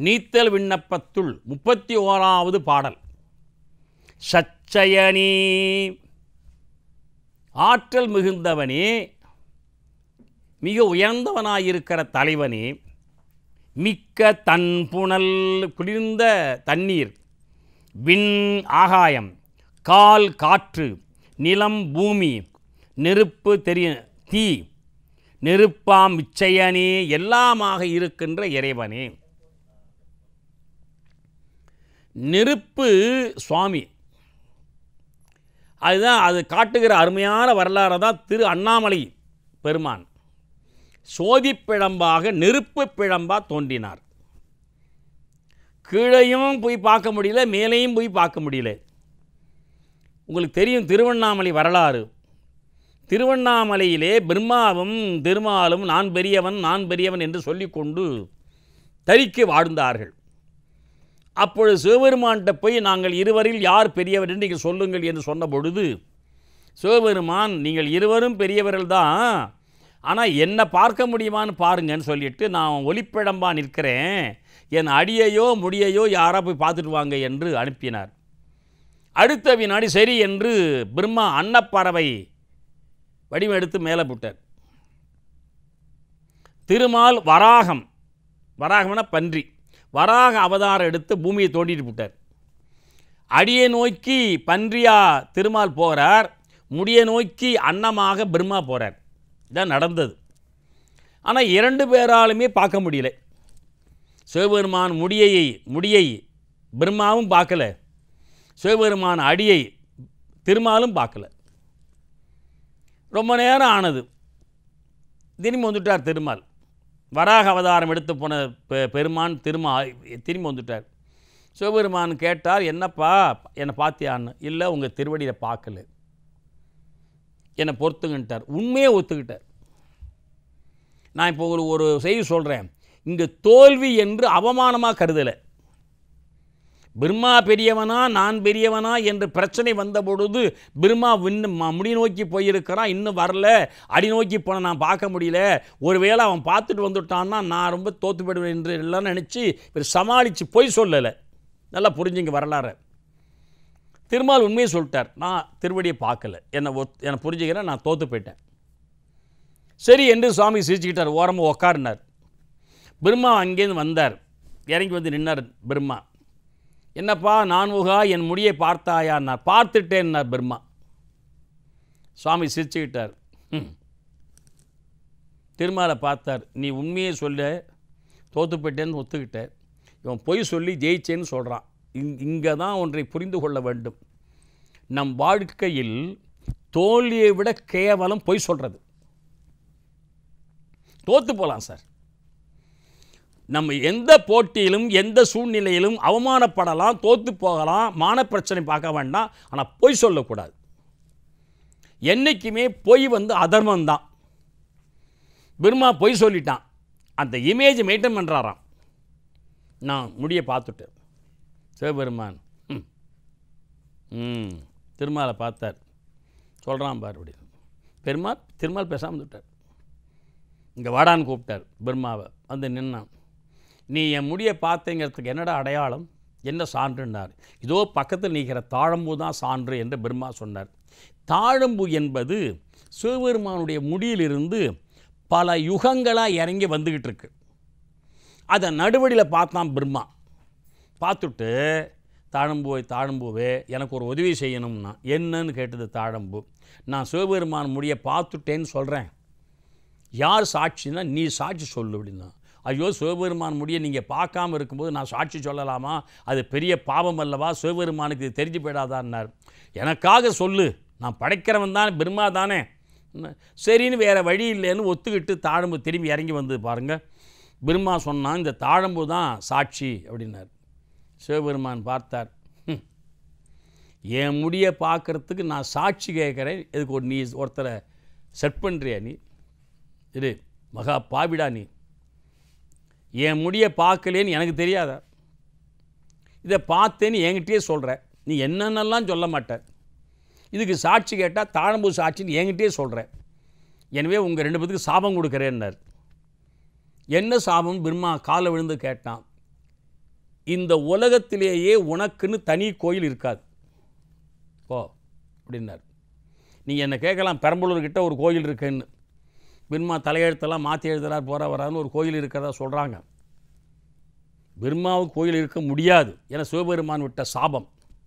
நீத்தல் விண்ணப்பத்துள் முப்பத்தி ஓராவது பாடல் சச்சயனே ஆற்றல் மிகுந்தவனே மிக உயர்ந்தவனாயிருக்கிற தலைவனே மிக்க தன் புனல் குளிர்ந்த தண்ணீர் விண் ஆகாயம் கால் காற்று நிலம் பூமி நெருப்பு தெரிய தீ நெருப்பாம் இச்சையனே எல்லாமாக இருக்கின்ற இறைவனே நெருப்பு சுவாமி அதுதான் அது காட்டுகிற அருமையான வரலாறு தான் திரு அண்ணாமலை பெருமான் சோதிப் பிழம்பாக நெருப்பு பிழம்பா தோன்றினார் கீழையும் போய் பார்க்க முடியல மேலேயும் போய் பார்க்க முடியல உங்களுக்கு தெரியும் திருவண்ணாமலை வரலாறு திருவண்ணாமலையிலே பிரம்மாவும் திருமாலும் நான் பெரியவன் நான் பெரியவன் என்று சொல்லிக்கொண்டு தரிக்கு வாழ்ந்தார்கள் அப்பொழுது சிவபெருமான்கிட்ட போய் நாங்கள் இருவரில் யார் பெரியவர் என்று நீங்கள் சொல்லுங்கள் என்று சொன்ன பொழுது சிவபெருமான் நீங்கள் இருவரும் பெரியவர்கள் தான் ஆனால் என்னை பார்க்க முடியுமான்னு பாருங்கன்னு சொல்லிட்டு நான் ஒளிப்பிழம்பா நிற்கிறேன் என் அடியையோ முடியையோ யாரா போய் பார்த்துட்டு வாங்க என்று அனுப்பினார் அடுத்த வினாடி சரி என்று பிரம்மா அன்னப்பறவை வடிவம் எடுத்து மேலே போட்டார் திருமால் வராகம் வராகம்னா பன்றி வராக அவதாரம் எடுத்து பூமியை தோண்டிட்டு விட்டார் அடியை நோக்கி பன்றியா திருமால் போகிறார் முடிய நோக்கி அன்னமாக பிரம்மா போகிறார் இதான் நடந்தது ஆனால் இரண்டு பேராலுமே பார்க்க முடியல சிவபெருமான் முடியை முடியை பிரம்மாவும் பார்க்கல சிவபெருமான் அடியை திருமாலும் பார்க்கல ரொம்ப நேரம் ஆனது திரும்பி வந்துட்டார் திருமால் வராக அவதாரம் எடுத்து போன பெ- பெருமான் திருமா திரும்பி வந்துட்டார் சிவபெருமான் கேட்டார் என்னப்பா என்னை பார்த்தியான்னு இல்லை உங்கள் திருவடியில் பார்க்கல என்னை பொறுத்துங்கன்ட்டார் உண்மையே ஒத்துக்கிட்டார் நான் இப்போ உங்களுக்கு ஒரு செய்தி சொல்கிறேன் இங்கே தோல்வி என்று அவமானமாக கருதலை பிரம்மா பெரியவனா நான் பெரியவனா என்று பிரச்சனை வந்த பொழுது பிரம்மா இன்னும் ம- முடி நோக்கி போயிருக்கிறான் இன்னும் வரல அடி நோக்கி போன நான் பார்க்க முடியல ஒருவேளை அவன் பார்த்துட்டு வந்துட்டான்னா நான் ரொம்ப தோத்து போயிடுவேன் என்று எல்லாம் நினச்சி இவர் சமாளித்து பொய் சொல்லலை நல்லா புரிஞ்சுங்க வரலாறு திருமால் உண்மையை சொல்லிட்டார் நான் திருவடியை பார்க்கல என்னை ஒத் என்னை புரிஞ்சுக்கிறேன் நான் தோத்து போயிட்டேன் சரி என்று சுவாமி சிரிச்சுக்கிட்டார் ஓரமாக உக்காருனார் பிரம்மா அங்கேருந்து வந்தார் இறங்கி வந்து நின்னார் பிரம்மா என்னப்பா நான்முகா என் முடியை பார்த்தாயான்னார் பார்த்துட்டேன்னார் பிரம்மா சுவாமி சிரிச்சுக்கிட்டார் "ஹம்." திருமாலை பார்த்தார் நீ உண்மையை சொல்ல தோத்து போயிட்டேன்னு ஒத்துக்கிட்ட இவன் பொய் சொல்லி ஜெயிச்சேன்னு சொல்கிறான் இங் இங்கே தான் ஒன்றை புரிந்து கொள்ள வேண்டும் நம் வாழ்க்கையில் தோல்வியை விட கேவலம் பொய் சொல்கிறது தோத்து போகலாம் சார் நம்ம எந்த போட்டியிலும் எந்த சூழ்நிலையிலும் அவமானப்படலாம் தோத்து போகலாம் மான பிரச்சனை பார்க்க வேண்டாம் ஆனால் பொய் சொல்லக்கூடாது என்றைக்குமே பொய் வந்து அதர்மம் தான் பிரம்மா பொய் சொல்லிட்டான் அந்த இமேஜ் மெயின்டைன் பண்ணுறாராம் நான் முடிய பார்த்துட்டேன் சிவபெருமான் ம் ம் திருமாலை பார்த்தார் சொல்கிறான் பார் அப்படி பெருமாள் திருமால் பேசாமல் விட்டார் இங்கே வாடான்னு கூப்பிட்டார் பிரம்மாவை வந்து நின்னான் நீ என் முடியை பார்த்தேங்கிறதுக்கு என்னடா அடையாளம் என்ன சான்றுன்னார் இதோ பக்கத்தில் நிற்கிற தாழம்பூ தான் சான்று என்று பிரம்மா சொன்னார் தாழம்பூ என்பது சிவபெருமானுடைய முடியிலிருந்து பல யுகங்களாக இறங்கி வந்துக்கிட்டு இருக்கு அதை நடுவழியில் பார்த்தான் பிரம்மா பார்த்துட்டு தாழம்பூவை தாழம்பூவே எனக்கு ஒரு உதவி செய்யணும்னா என்னன்னு கேட்டது தாழம்பூ நான் சிவபெருமான் முடியை பார்த்துட்டேன்னு சொல்கிறேன் யார் சாட்சின்னா நீ சாட்சி சொல்லு அப்படின்னா ஐயோ சிவபெருமான் முடிய நீங்கள் பார்க்காம இருக்கும்போது நான் சாட்சி சொல்லலாமா அது பெரிய பாவம் அல்லவா சிவபெருமானுக்கு இது தெரிஞ்சு போயிடாதான்னார் எனக்காக சொல்லு நான் படைக்கிறவன் தானே பிரம்மா தானே என்ன, சரின்னு வேறு வழி இல்லைன்னு ஒத்துக்கிட்டு தாழம்பு திரும்பி இறங்கி வந்தது பாருங்கள் பிரம்மா சொன்னான் இந்த தாழம்பு தான் சாட்சி அப்படின்னார் சிவபெருமான் பார்த்தார் "ஹம், என் முடியை பார்க்கறதுக்கு நான் சாட்சி கேட்குறேன் இதுக்கு ஒரு நீ ஒருத்தரை செட் பண்ணுறியா நீ இரு மகா பாவிடா நீ என் முடியை பார்க்கலேன்னு எனக்கு தெரியாதா இதை பார்த்தேன்னு என்கிட்டயே சொல்கிற நீ என்னென்னலாம் சொல்ல மாட்ட இதுக்கு சாட்சி கேட்டால் தாழம்பூ சாட்சின்னு என்கிட்டயே சொல்கிற எனவே உங்கள் ரெண்டு பேத்துக்கு சாபம் கொடுக்குறேன்னார் என்ன சாபம் பிரம்மா காலை விழுந்து கேட்டான் இந்த உலகத்திலேயே உனக்குன்னு தனி கோயில் இருக்காது போ அப்படின்னார் நீங்கள் என்ன கேட்கலாம் பெரம்பலூர்கிட்ட ஒரு கோயில் இருக்குன்னு பிர்மா தலையெழுத்தெல்லாம் மாற்றி எழுதுறார் போகிற வரான்னு ஒரு கோயில் இருக்கிறதா சொல்கிறாங்க பிர்மாவுக்கு கோயில் இருக்க முடியாது என சிவபெருமான் விட்ட சாபம்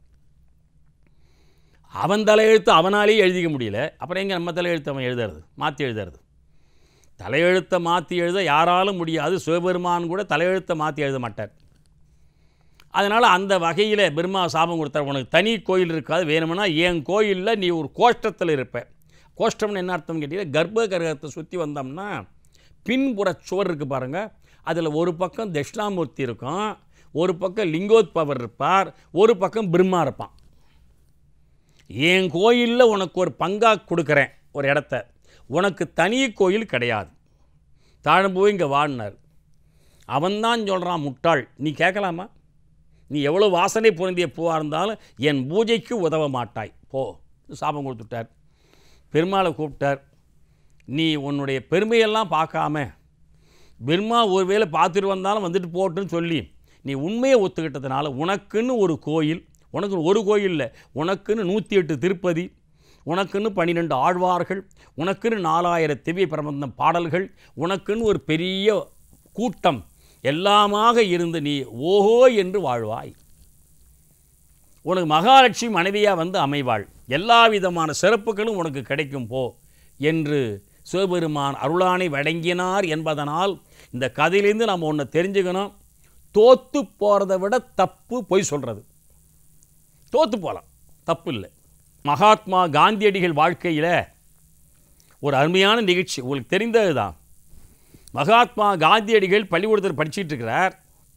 அவன் தலையெழுத்து அவனாலேயே எழுதிக்க முடியல அப்புறம் எங்கே நம்ம தலையெழுத்து அவன் எழுதுறது மாற்றி எழுதுறது தலையெழுத்தை மாற்றி எழுத யாராலும் முடியாது சிவபெருமான் கூட தலையெழுத்தை மாற்றி எழுத மாட்டார் அதனால் அந்த வகையில் பிரம்மா சாபம் கொடுத்தார் உனக்கு தனி கோயில் இருக்காது வேணும்னா என் கோயிலில் நீ ஒரு கோஷ்டத்தில் இருப்ப கோஷ்டம்னு என்ன அர்த்தம் கேட்டீங்கன்னா கர்ப்ப கிரகத்தை சுற்றி வந்தோம்னா பின்புற சுவர் இருக்குது பாருங்கள் அதில் ஒரு பக்கம் தட்சிணாமூர்த்தி இருக்கும் ஒரு பக்கம் லிங்கோத்பவர் இருப்பார் ஒரு பக்கம் பிரம்மா இருப்பான் என் கோயிலில் உனக்கு ஒரு பங்காக கொடுக்குறேன் ஒரு இடத்த உனக்கு தனி கோயில் கிடையாது தாழம் போய் இங்கே வாடினார் அவன்தான் சொல்கிறான் முட்டாள் நீ கேட்கலாமா நீ எவ்வளோ வாசனை பொருந்திய பூவாக இருந்தாலும் என் பூஜைக்கு உதவ மாட்டாய் போ சாபம் கொடுத்துட்டார் பெருமாளை கூப்பிட்டார் நீ உன்னுடைய பெருமையெல்லாம் பார்க்காம பெருமா ஒருவேளை பார்த்துட்டு வந்தாலும் வந்துட்டு போட்டுன்னு சொல்லி நீ உண்மையை ஒத்துக்கிட்டதுனால உனக்குன்னு ஒரு கோயில் உனக்கு ஒரு கோயில் இல்லை உனக்குன்னு நூற்றி எட்டு திருப்பதி உனக்குன்னு பன்னிரெண்டு ஆழ்வார்கள் உனக்குன்னு நாலாயிரம் திவ்ய பிரபந்தம் பாடல்கள் உனக்குன்னு ஒரு பெரிய கூட்டம் எல்லாமாக இருந்து நீ ஓஹோ என்று வாழ்வாய் உனக்கு மகாலட்சுமி மனைவியாக வந்து அமைவாள் எல்லா விதமான சிறப்புகளும் உனக்கு கிடைக்கும் போ என்று சிவபெருமான் அருளானை வழங்கினார் என்பதனால் இந்த கதையிலேருந்து நம்ம ஒன்று தெரிஞ்சுக்கணும் தோத்து போகிறத விட தப்பு பொய் சொல்கிறது தோத்து போகலாம் தப்பு இல்லை மகாத்மா காந்தியடிகள் வாழ்க்கையில் ஒரு அருமையான நிகழ்ச்சி உங்களுக்கு தெரிந்தது தான் மகாத்மா காந்தியடிகள் பள்ளிக்கூடத்தில் படிச்சிட்டு இருக்கிறார்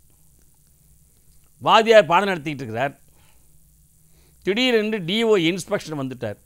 வாத்தியார் பாடம் நடத்திக்கிட்டு இருக்கிறார் திடீரென்று டிஓ இன்ஸ்பெக்ஷன் வந்துட்டார்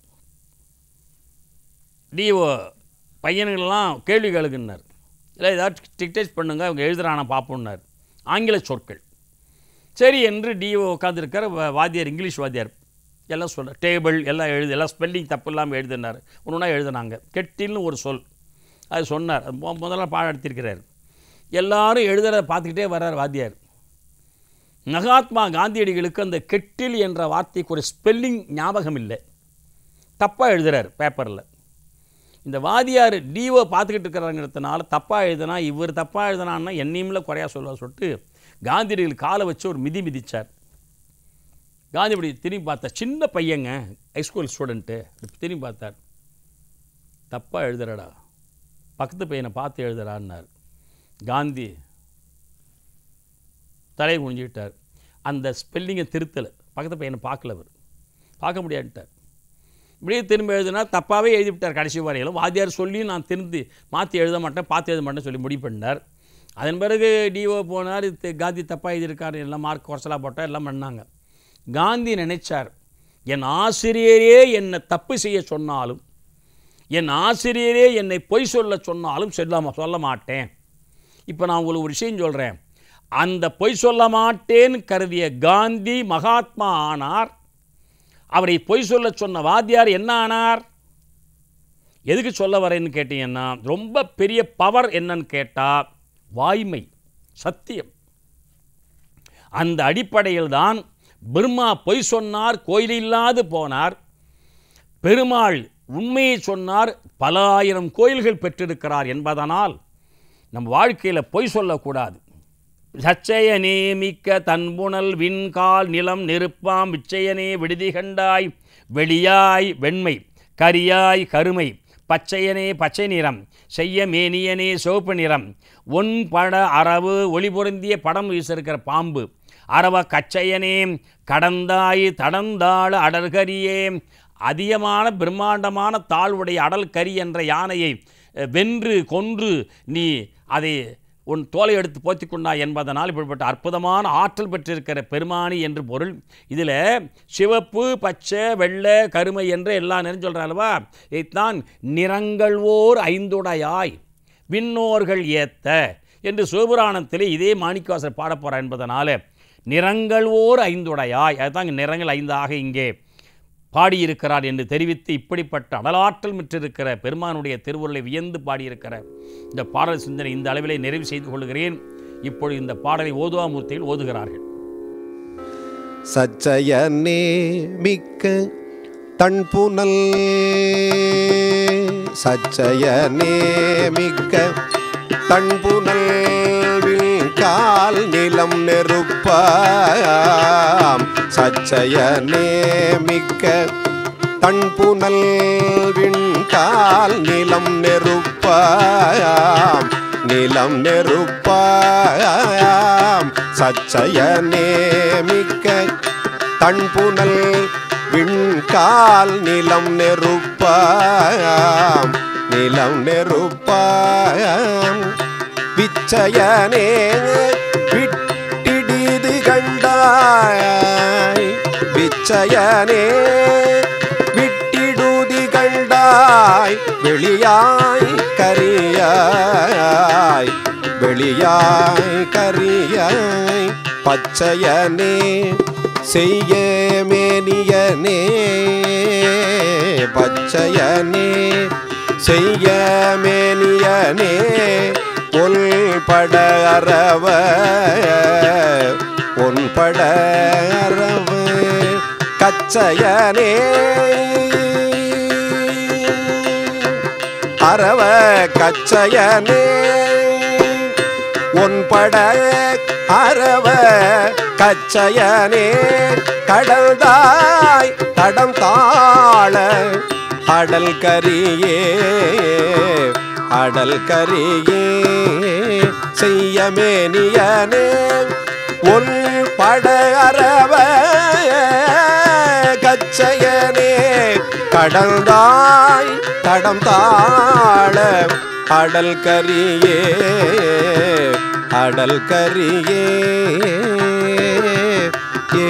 டிஓ பையனுங்களெல்லாம் கேள்வி கேளுக்குன்னார் இல்லை ஏதாவது டிக்டேட் பண்ணுங்க அவங்க எழுதுறானா பார்ப்போம்னார் ஆங்கில சொற்கள் சரி என்று டிஓ உட்காந்துருக்கார் வாத்தியார் இங்கிலீஷ் வாத்தியார் எல்லாம் சொல்ல டேபிள் எல்லாம் எழுது எல்லாம் ஸ்பெல்லிங் தப்பு இல்லாமல் எழுதினார் ஒன்று ஒன்றா எழுதுனாங்க கெட்டில்னு ஒரு சொல் அது சொன்னார் அது மொ- முதல்ல பாடம் எடுத்திருக்கிறார் எல்லாரும் எழுதுறத பார்த்துக்கிட்டே வர்றார் வாத்தியார் மகாத்மா காந்தியடிகளுக்கு அந்த கெட்டில் என்ற வார்த்தைக்கு ஒரு ஸ்பெல்லிங் ஞாபகம் இல்லை தப்பாக எழுதுறார் பேப்பரில் இந்த வாதியார் டிஓ பார்த்துக்கிட்டு இருக்கிறாங்கிறதுனால தப்பாக எழுதுனா இவர் தப்பாக எழுதுனான்னா என்னையும்ல குறையா சொல்ல சொல்லிட்டு காந்தியடிகள் காலை வச்சு ஒரு மிதி மிதிச்சார் காந்தி இப்படி திரும்பி பார்த்தார் சின்ன பையங்க ஹைஸ்கூல் ஸ்டூடெண்ட்டு திரும்பி பார்த்தார் தப்பாக எழுதுறடா பக்கத்து பையனை பார்த்து எழுதுறான்னார் காந்தி தலையை குனிஞ்சிக்கிட்டார் அந்த ஸ்பெல்லிங்கை திருத்தலை பக்கத்து பையனை பார்க்கல அவர் பார்க்க முடியாதுட்டார் இப்படியே திரும்ப எழுதுனா தப்பாகவே எழுதிவிட்டார் கடைசி வரையிலும் வாத்தியார் சொல்லி நான் திருந்தி மாற்றி எழுத மாட்டேன் பார்த்து எழுத மாட்டேன்னு சொல்லி முடிவு பண்ணார் அதன் பிறகு டிஓ போனார் தி- காந்தி தப்பாக எழுதியிருக்காரு எல்லாம் மார்க் குறைச்சலாக போட்டார் எல்லாம் பண்ணாங்க காந்தி நினைச்சார் என் ஆசிரியரே என்னை தப்பு செய்ய சொன்னாலும் என் ஆசிரியரே என்னை பொய் சொல்ல சொன்னாலும் சொல்ல சொல்ல மாட்டேன் இப்போ நான் உங்களுக்கு ஒரு விஷயம் சொல்கிறேன் அந்த பொய் சொல்ல மாட்டேன்னு கருதிய காந்தி மகாத்மா ஆனார் அவரை பொய் சொல்ல சொன்ன வாத்தியார் என்ன ஆனார் எதுக்கு சொல்ல வரேன்னு கேட்டீங்கன்னா ரொம்ப பெரிய பவர் என்னன்னு கேட்டால் வாய்மை சத்தியம் அந்த அடிப்படையில் தான் பிரம்மா பொய் சொன்னார் கோயில் இல்லாது போனார் பெருமாள் உண்மையை சொன்னார் பல ஆயிரம் கோயில்கள் பெற்றிருக்கிறார் என்பதனால் நம் வாழ்க்கையில் பொய் சொல்லக்கூடாது சச்சயனே மிக்க தன்புணல் விண்கால் நிலம் நெருப்பாம் விச்சயனே விடுதி கண்டாய் வெளியாய் வெண்மை கரியாய் கருமை பச்சையனே பச்சை நிறம் செய்ய மேனியனே சிவப்பு நிறம் ஒன் பட அரவு ஒளி பொருந்திய படம் வீசிருக்கிற பாம்பு அரவ கச்சையனே கடந்தாய் தடந்தாள் அடர்கரியே அதிகமான பிரம்மாண்டமான தாழ்வுடைய அடல் கரி என்ற யானையை அஹ், வென்று கொன்று நீ அதை உன் தோலை எடுத்து போத்திக் கொண்டாய் என்பதனால் இப்படிப்பட்ட அற்புதமான ஆற்றல் பெற்றிருக்கிற பெருமானி என்று பொருள் இதில் சிவப்பு பச்சை வெள்ளை கருமை என்று எல்லாம் நிறைஞ்சு சொல்கிற அல்லவா இதைத்தான் நிறங்கள் ஓர் ஐந்துடையாய் விண்ணோர்கள் ஏத்த என்று சிவபுராணத்திலே இதே மாணிக்கவாசர் பாடப் போகிறார் என்பதனால நிறங்கள் ஓர் ஐந்துடையாய் அதுதான் இங்க நிறங்கள் ஐந்தாக இங்கே பாடியிருக்கிறார் என்று தெரிவித்து இப்படிப்பட்ட அடலாற்றல் மிற்றிருக்கிற பெருமானுடைய திருவுருளை வியந்து பாடியிருக்கிற இந்த பாடல் சிந்தனை இந்த அளவிலே நிறைவு செய்து கொள்கிறேன் இப்பொழுது இந்த பாடலை ஓதுவாமூர்த்தியில் ஓதுகிறார்கள் சச்சயனே மிக்க தன்புனல் சச்சயனே மிக்க தன்புனல் கால் நிலம் நெருப்பாம் சச்சயனே மிக்க தன்புனல் கால் நிலம் நெருப்பாம் நிலம் நெருப்பாம் சச்சயனே மிக்க தன்புனல் விண்கால் நிலம் நெருப்பாம் நிலம் நெருப்பாம் விச்சயனே விட்டிடிது கண்டாய் விச்சயனே விட்டிடுதி கண்டாய் வெளியாய் கரியாய் வெளியாய் கரியாய் பச்சையனே செய்ய மேனியனே பச்சையனே செய்ய மேனியனே பொல்பட அரவ பொன்பட அரவ கச்சையனே அரவ கச்சையனே ஒன்பட அரவ கச்சையனே கடல்தாய் தடம் தாழ அடல் கரியே அடல் கரியே செய்யமேனியனே ஒன் பட அரவ கச்சையனே கடல்தாய் தடம் தாழ அடல் கரியே அடல் கரியே ஏ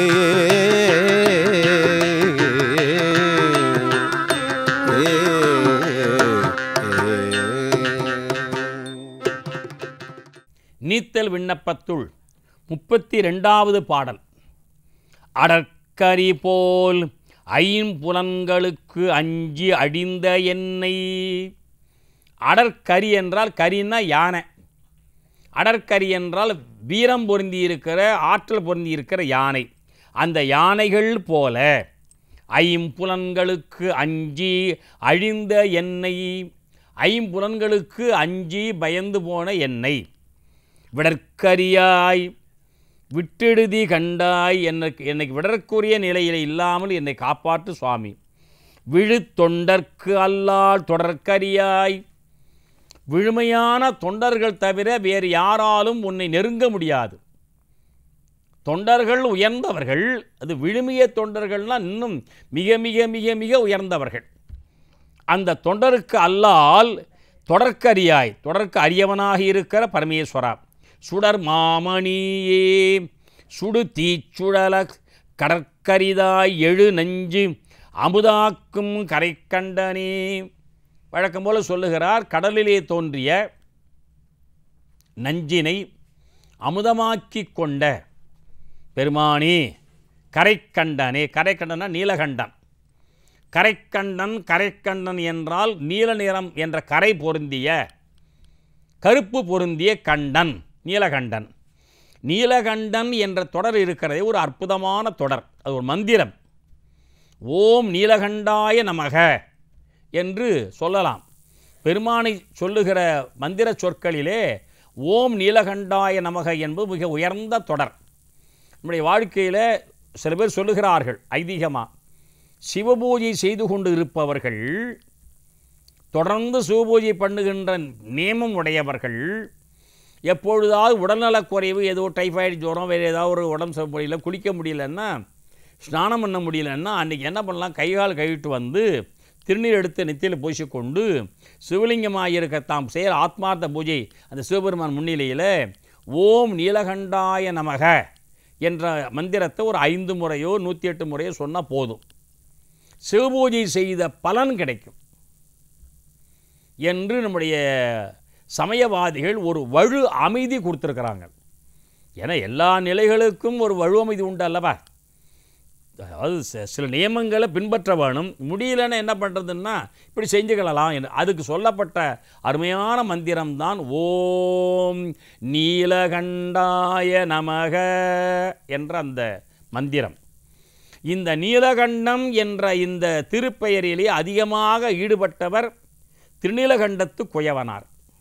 நீத்தல் விண்ணப்பத்துள் முப்பத்தி ரெண்டாவது பாடல் அடற்கரி போல் ஐம்புலன்களுக்கு அஞ்சி அடிந்த என்னை அடற்கரி என்றால் கரின்னா யானை அடற்கரி என்றால் வீரம் பொருந்தி இருக்கிற ஆற்றல் பொருந்தி இருக்கிற யானை அந்த யானைகள் போல ஐம்புலன்களுக்கு அஞ்சி அழிந்த என்னை ஐம்புலன்களுக்கு அஞ்சி பயந்து போன என்னை விடற்கரியாய் விட்டெடுதி கண்டாய் எனக்கு என்னை விடற்குரிய நிலையில் இல்லாமல் என்னை காப்பாற்று சுவாமி விழு தொண்டர்க்கு அல்லால் தொடர்கரியாய் விழுமையான தொண்டர்கள் தவிர வேறு யாராலும் உன்னை நெருங்க முடியாது தொண்டர்கள் உயர்ந்தவர்கள் அது விழுமிய தொண்டர்கள்னால் இன்னும் மிக மிக மிக மிக உயர்ந்தவர்கள் அந்த தொண்டருக்கு அல்லால் தொடர்க்கரியாய் தொடர்க்கு அரியவனாக இருக்கிற பரமேஸ்வரா சுடர் மாமணியே சுடு தீச்சுழல கடற்கரிதாய் எழு நஞ்சு அமுதாக்கும் கரைக்கண்டனே வழக்கம் போல சொல்லுகிறார் கடலிலே தோன்றிய நஞ்சினை அமுதமாக்கி கொண்ட பெருமானே கரைக்கண்டனே கரைக்கண்டனா நீலகண்டன் கரைக்கண்டன் கரைக்கண்டன் என்றால் நீல நிறம் என்ற கரை பொருந்திய கருப்பு பொருந்திய கண்டன் நீலகண்டன் நீலகண்டன் என்ற தொடர் இருக்கிறதே ஒரு அற்புதமான தொடர் அது ஒரு மந்திரம் ஓம் நீலகண்டாய நமக என்று சொல்லலாம் பெருமானை சொல்லுகிற மந்திர சொற்களிலே ஓம் நீலகண்டாய நமக என்பது மிக உயர்ந்த தொடர் நம்முடைய வாழ்க்கையில் சில பேர் சொல்லுகிறார்கள் ஐதீகமாக சிவபூஜை செய்து கொண்டு இருப்பவர்கள் தொடர்ந்து சிவபூஜை பண்ணுகின்ற நியமம் உடையவர்கள் எப்பொழுதாவது உடல்நலக் குறைவு ஏதோ டைஃபாய்டு ஜுரம் வேறு ஏதாவது ஒரு உடம்பு சரி முடியல குளிக்க முடியலன்னா ஸ்நானம் பண்ண முடியலன்னா அன்றைக்கி என்ன பண்ணலாம் கை கால் கழுவிட்டு வந்து திருநீர் எடுத்து நெத்தியில் பூசிக்கொண்டு சிவலிங்கமாக இருக்க தாம் செய்கிற ஆத்மார்த்த பூஜை அந்த சிவபெருமான் முன்னிலையில் ஓம் நீலகண்டாய நமக என்ற மந்திரத்தை ஒரு ஐந்து முறையோ நூற்றி எட்டு முறையோ சொன்னால் போதும் சிவபூஜை செய்த பலன் கிடைக்கும் என்று நம்முடைய சமயவாதிகள் ஒரு வழு அமைதி கொடுத்துருக்குறாங்க ஏன்னா எல்லா நிலைகளுக்கும் ஒரு வழு அமைதி உண்டு அல்லவா அதாவது ச- சில நியமங்களை பின்பற்ற வேணும் முடியலன்னு என்ன பண்ணுறதுன்னா இப்படி செஞ்சுக்கலாம் என்று அதுக்கு சொல்லப்பட்ட அருமையான மந்திரம்தான் ஓம் நீலகண்டாய நமக என்ற அந்த மந்திரம் இந்த நீலகண்டம் என்ற இந்த திருப்பெயரிலே அதிகமாக ஈடுபட்டவர் திருநீலகண்டத்து குயவனார்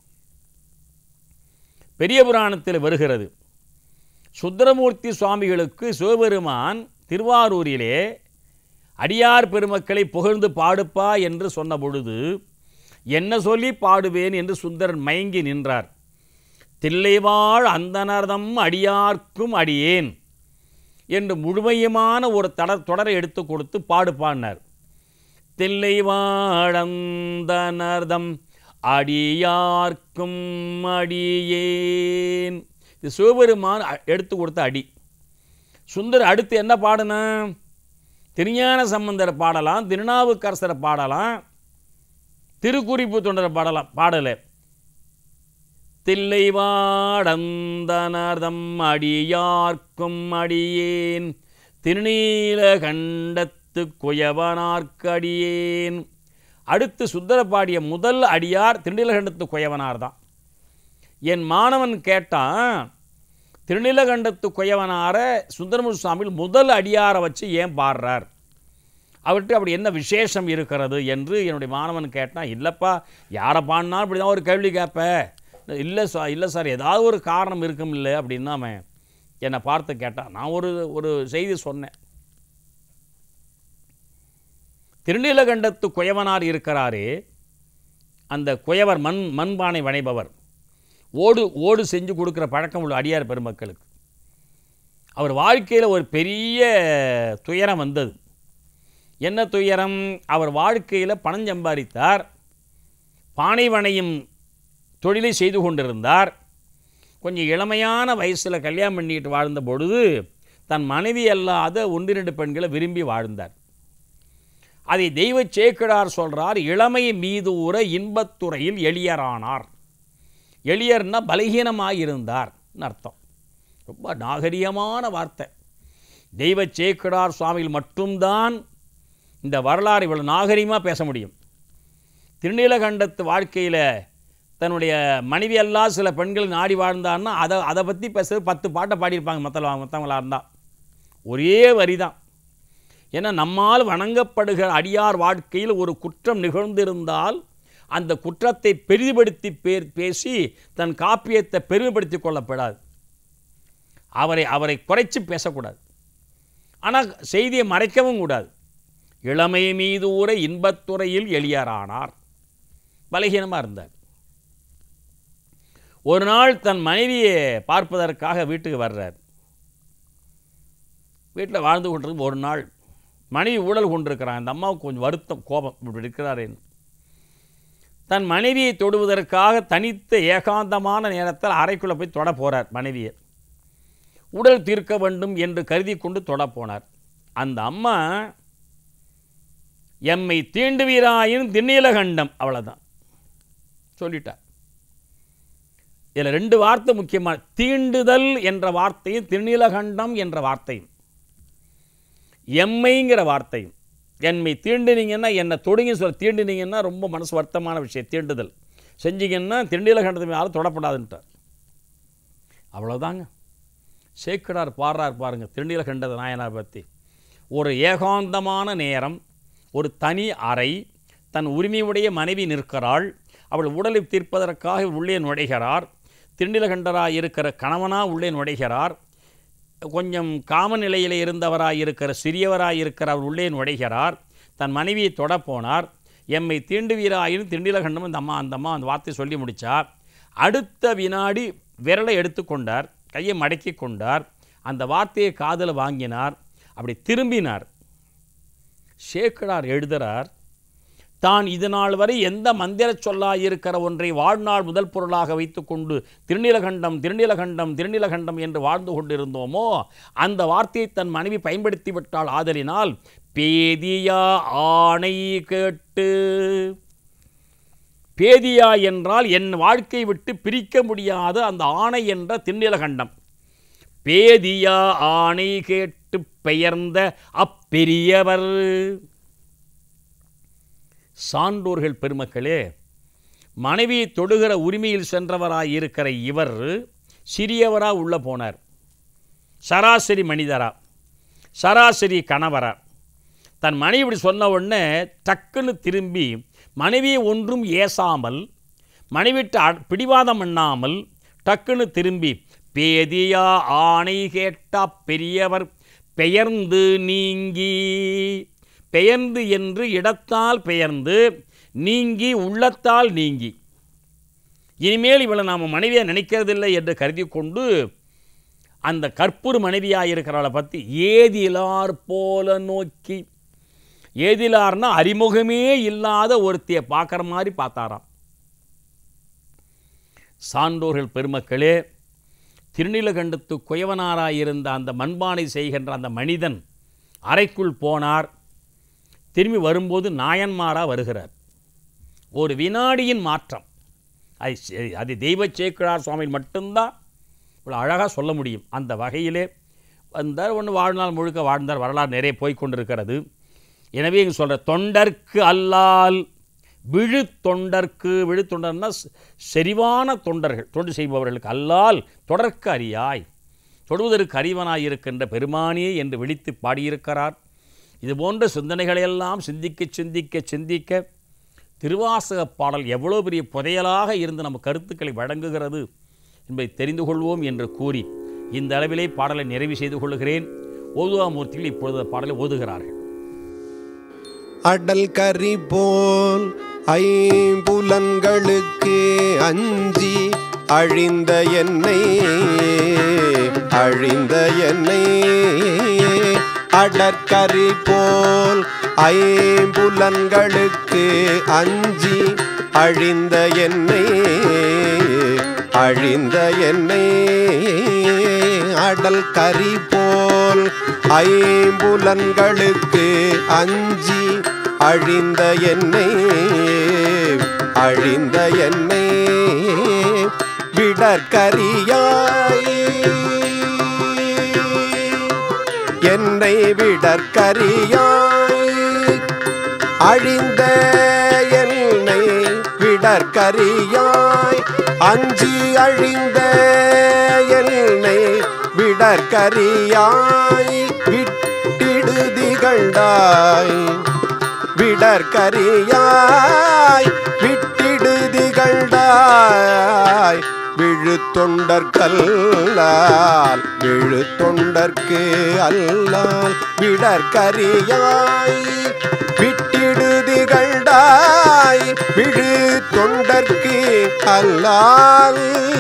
பெரிய புராணத்தில் வருகிறது சுந்தரமூர்த்தி சுவாமிகளுக்கு சிவபெருமான் திருவாரூரிலே அடியார் பெருமக்களை புகழ்ந்து பாடுப்பா என்று சொன்ன பொழுது என்ன சொல்லி பாடுவேன் என்று சுந்தரன் மயங்கி நின்றார் தில்லைவாழ் அந்தனர்தம் அடியார்க்கும் அடியேன் என்று முழுமையுமான ஒரு தட தொடரை எடுத்து கொடுத்து பாடுப்பான்னார் தில்லைவாழந்தனர்தம் அடியார்க்கும் அடியேன் இது சிவபெருமான் அ- எடுத்து கொடுத்த அடி சுந்தர் அடுத்து என்ன பாடுனா திருஞான சம்பந்தரை பாடலாம் திருநாவுக்கரசரை பாடலாம் திருக்குறிப்பு தொண்டரை பாடலாம் பாடலை தில்லைவாடந்தனர்தம் அடியார்க்கும் அடியேன் திருநீலகண்டத்து குயவனார்க்கடியேன் அடுத்து சுந்தர பாடிய முதல் அடியார் திருநீலகண்டத்து குயவனார் தான் என் மாணவன் கேட்டான் திருநீலகண்டத்து குயவனார சுந்தரமூர்த்தி சுவாமிகள் முதல் அடியாரை வச்சு ஏன் பாடுறார் அவர்கிட்ட அப்படி என்ன விசேஷம் இருக்கிறது என்று என்னுடைய மாணவன் கேட்டான் இல்லைப்பா யாரை பாடினா இப்படி தான் ஒரு கேள்வி கேட்ப இல்லை சார் இல்லை சார் ஏதாவது ஒரு காரணம் இருக்கும் இல்லை அப்படின்னு அவன் என்னை பார்த்து கேட்டான் நான் ஒரு ஒரு செய்தி சொன்னேன் திருநீலகண்டத்து குயவனார் இருக்கிறாரே அந்த குயவர் மண் மண்பானை வணைபவர் ஓடு ஓடு செஞ்சு கொடுக்குற பழக்கம் உள்ள அடியார் பெருமக்களுக்கு அவர் வாழ்க்கையில் ஒரு பெரிய துயரம் வந்தது என்ன துயரம் அவர் வாழ்க்கையில் பணம் சம்பாதித்தார் பானை வணையும் தொழிலை செய்து கொண்டிருந்தார் கொஞ்சம் இளமையான வயசில் கல்யாணம் பண்ணிட்டு வாழ்ந்த பொழுது தன் மனைவி அல்லாத ஒன்று ரெண்டு பெண்களை விரும்பி வாழ்ந்தார் அதை தெய்வ சேக்கிழார் சொல்றார் இளமை மீது உற இன்பத்துறையில் எளியரானார் எளியர்னா பலகீனமாக இருந்தார்னு அர்த்தம் ரொம்ப நாகரிகமான வார்த்தை தெய்வ சேக்கிழார் சுவாமிகள் மட்டும்தான் இந்த வரலாறு இவ்வளோ நாகரிகமாக பேச முடியும் திருநீலகண்டத்து வாழ்க்கையில் தன்னுடைய மனைவி எல்லாம் சில பெண்கள் நாடி வாழ்ந்தான்னா அதை அதை பற்றி பேசுறது பத்து பாட்டை பாடியிருப்பாங்க மற்ற மற்றவங்களா இருந்தால் ஒரே வரி தான் ஏன்னா நம்மால் வணங்கப்படுகிற அடியார் வாழ்க்கையில் ஒரு குற்றம் நிகழ்ந்திருந்தால் அந்த குற்றத்தை பெரிதுபடுத்தி பேர் பேசி தன் காப்பியத்தை பெருமைப்படுத்தி கொள்ளப்படாது அவரை அவரை குறைச்சி பேசக்கூடாது ஆனால் செய்தியை மறைக்கவும் கூடாது இளமை மீது ஊற இன்பத்துறையில் எளியரானார் பலகீனமாக இருந்தார் ஒரு நாள் தன் மனைவியை பார்ப்பதற்காக வீட்டுக்கு வர்றார் வீட்டில் வாழ்ந்து கொண்டிருக்கும் ஒரு நாள் மனைவி ஊழல் கொண்டிருக்கிறான் அந்த அம்மாவுக்கு கொஞ்சம் வருத்தம் கோபம் இப்படி இருக்கிறாரேன்னு தன் மனைவியை தொடுவதற்காக தனித்த ஏகாந்தமான நேரத்தில் அறைக்குள்ளே போய் தொட போகிறார் மனைவியை உடல் தீர்க்க வேண்டும் என்று கருதி கொண்டு தொட போனார் அந்த அம்மா எம்மை தீண்டுவீராயின் திண்ணீலகண்டம் அவ்வளோதான் சொல்லிட்டார் இதில் ரெண்டு வார்த்தை முக்கியமான தீண்டுதல் என்ற வார்த்தையும் திருநீலகண்டம் என்ற வார்த்தையும் எம்மைங்கிற வார்த்தையும் என்னை தீண்டுனீங்கன்னா என்னை தொடுங்க சொல்ல தீண்டுனீங்கன்னா ரொம்ப மனசு வருத்தமான விஷயம் தீண்டுதல் செஞ்சீங்கன்னா திருநீலகண்டத்தை யாரும் தொடப்படாதுன்ட்டார் அவ்வளோதாங்க சேக்கடார் பாடுறார் பாருங்க திருநீலகண்டத நாயனார் பற்றி ஒரு ஏகாந்தமான நேரம் ஒரு தனி அறை தன் உரிமையுடைய மனைவி நிற்கிறாள் அவள் உடலை தீர்ப்பதற்காக உள்ளே நுழைகிறார் திருநீலகண்டராய் இருக்கிற கணவனா உள்ளே நுழைகிறார் கொஞ்சம் காம நிலையில் இருந்தவராய் இருக்கிற சிறியவராய் இருக்கிற அவர் உள்ளே நுழைகிறார் தன் மனைவியை தொடப்போனார் எம்மை தீண்டுவீராயினும் திண்டிலகண்டம் அந்த அம்மா அந்த அம்மா அந்த வார்த்தை சொல்லி முடித்தார் அடுத்த வினாடி விரலை எடுத்துக்கொண்டார் கையை மடக்கி கொண்டார் அந்த வார்த்தையை காதில் வாங்கினார் அப்படி திரும்பினார் சேக்கடார் எழுதுகிறார் தான் இது நாள் வரை எந்த மந்திர சொல்லாய் இருக்கிற ஒன்றை வாழ்நாள் முதல் பொருளாக வைத்துக்கொண்டு திருநீலகண்டம் திருநீலகண்டம் திருநீலகண்டம் என்று வாழ்ந்து கொண்டிருந்தோமோ அந்த வார்த்தையை தன் மனைவி பயன்படுத்தி விட்டாள் ஆதலினால் பேதியா ஆணை கேட்டு பேதியா என்றால் என் வாழ்க்கை விட்டு பிரிக்க முடியாத அந்த ஆணை என்ற திருநீலகண்டம் பேதியா ஆணை கேட்டு பெயர்ந்த அப்பெரியவர் சான்றோர்கள் பெருமக்களே மனைவியை தொடுகிற உரிமையில் சென்றவராய் இருக்கிற இவர் சிறியவரா உள்ள போனார் சராசரி மனிதரா சராசரி கணவரை தன் மனைவி இப்படி சொன்ன உடனே டக்குன்னு திரும்பி மனைவியை ஒன்றும் ஏசாமல் மனைவிட்டு அ- பிடிவாதம் பண்ணாமல் டக்குன்னு திரும்பி பேதியா ஆணை கேட்டா பெரியவர் பெயர்ந்து நீங்கி பெயர்ந்து என்று இடத்தால் பெயர்ந்து நீங்கி உள்ளத்தால் நீங்கி இனிமேல் இவளை நாம் மனைவியை நினைக்கிறதில்லை என்று கருதி கொண்டு அந்த கற்பூர் மனைவியாக இருக்கிறவளை பற்றி ஏதிலார் போல நோக்கி ஏதிலார்னா அறிமுகமே இல்லாத ஒருத்தியை பார்க்குற மாதிரி பார்த்தாராம் சான்றோர்கள் பெருமக்களே திருநீலகண்டத்து குயவனாராயிருந்த அந்த மண்பானை செய்கின்ற அந்த மனிதன் அறைக்குள் போனார் திரும்பி வரும்போது நாயன்மாராக வருகிறார் ஒரு வினாடியின் மாற்றம் அது செ- அது தெய்வ சேக்கிழார் சுவாமி மட்டும்தான் இவ்வளோ அழகாக சொல்ல முடியும் அந்த வகையிலே வந்தார் ஒன்று வாழ்நாள் முழுக்க வாழ்ந்தார் வரலாறு நிறைய போய் கொண்டிருக்கிறது எனவே இங்கே சொல்கிற தொண்டர்க்கு அல்லால் விழு தொண்டர்க்கு விழு தொண்டர்னா செ- செறிவான தொண்டர்கள் தொண்டு செய்பவர்களுக்கு அல்லால் தொடர்க்கு அறியாய் தொடுவதற்கு அறிவனாய் இருக்கின்ற பெருமானே என்று விழித்து பாடியிருக்கிறார் இது போன்ற சிந்தனைகளையெல்லாம் சிந்திக்க சிந்திக்க சிந்திக்க திருவாசக பாடல் எவ்வளோ பெரிய புதையலாக இருந்து நம்ம கருத்துக்களை வழங்குகிறது என்பதை தெரிந்து கொள்வோம் என்று கூறி இந்த அளவிலே பாடலை நிறைவு செய்து கொள்கிறேன் ஓதுவாமூர்த்திகள் இப்பொழுது அந்த பாடலை ஓதுகிறார்கள் அடல் கரி போல் ஐம்புலன்களுக்கு அஞ்சி அழிந்த என்னை அழிந்த என்னை அடற்கரி போல் ஐம்புலன்களுக்கு அஞ்சி அழிந்த என்னை அழிந்த என்னை அடல் கரி போல் ஐம்புலன்களுக்கு அஞ்சி அழிந்த என்னை அழிந்த என்னை விடற்கரியாய் என்னை விடற்கரியாய் அழிந்த என்னை விடற்கரியாய் அஞ்சி அழிந்த என்னை விடற்கரியாய் விட்டிடுதிகண்டாய் விடற்கரியாய் விட்டிடுதிகண்டாய் விழு தொண்டற்கல்லால் விழு தொண்டர்க்கு அல்லால் விடற்கரியாய் விட்டிடுதிகண்டாய் விழு தொண்டர்க்கு அல்லால்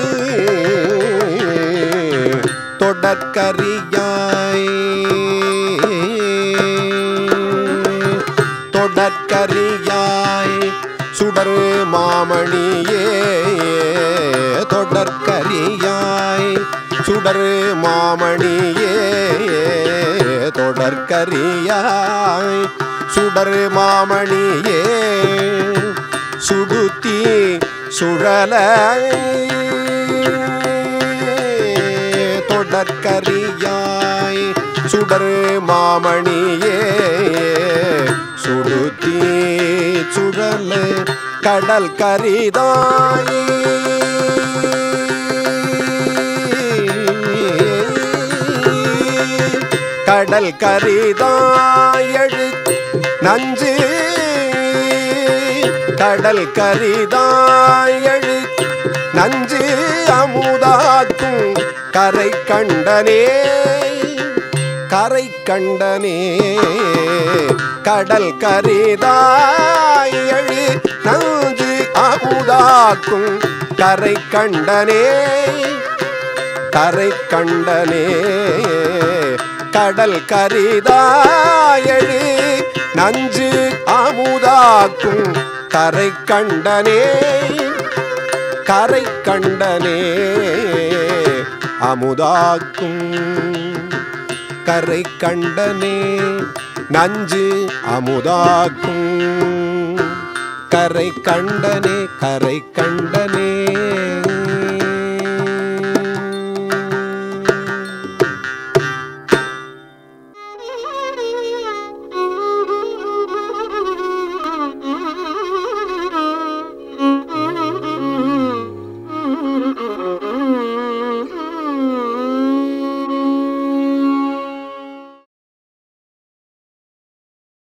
தொடற்கரியாய் தொடற்கரியாய் சுடரு மாமணியே தொடற்கரியாய் சுடரு மாமணியே தொடற்கரியாய் சுடரு மாமணியே சுடுத்தி சுழல தொடற்கரியாய் சுடரு மாமணியே சுடுத்தி சுழல கடல் கரிதாய் கடல் கரிதாயழு நஞ்சு கடல் கரிதாயழு நஞ்சு அமுதாக்கும் கரை கண்டனே கரை கண்டனே கடல் கரிதாயழு நஞ்சு அமுதாக்கும் கரை கண்டனே கரை கண்டனே கடல் கரிதாயழு நஞ்சு அமுதாக்கும் கரை கண்டனே கரை கண்டனே அமுதாக்கும் கரை கண்டனே நஞ்சு அமுதாக்கும் கரை கண்டனே கரை கண்டனே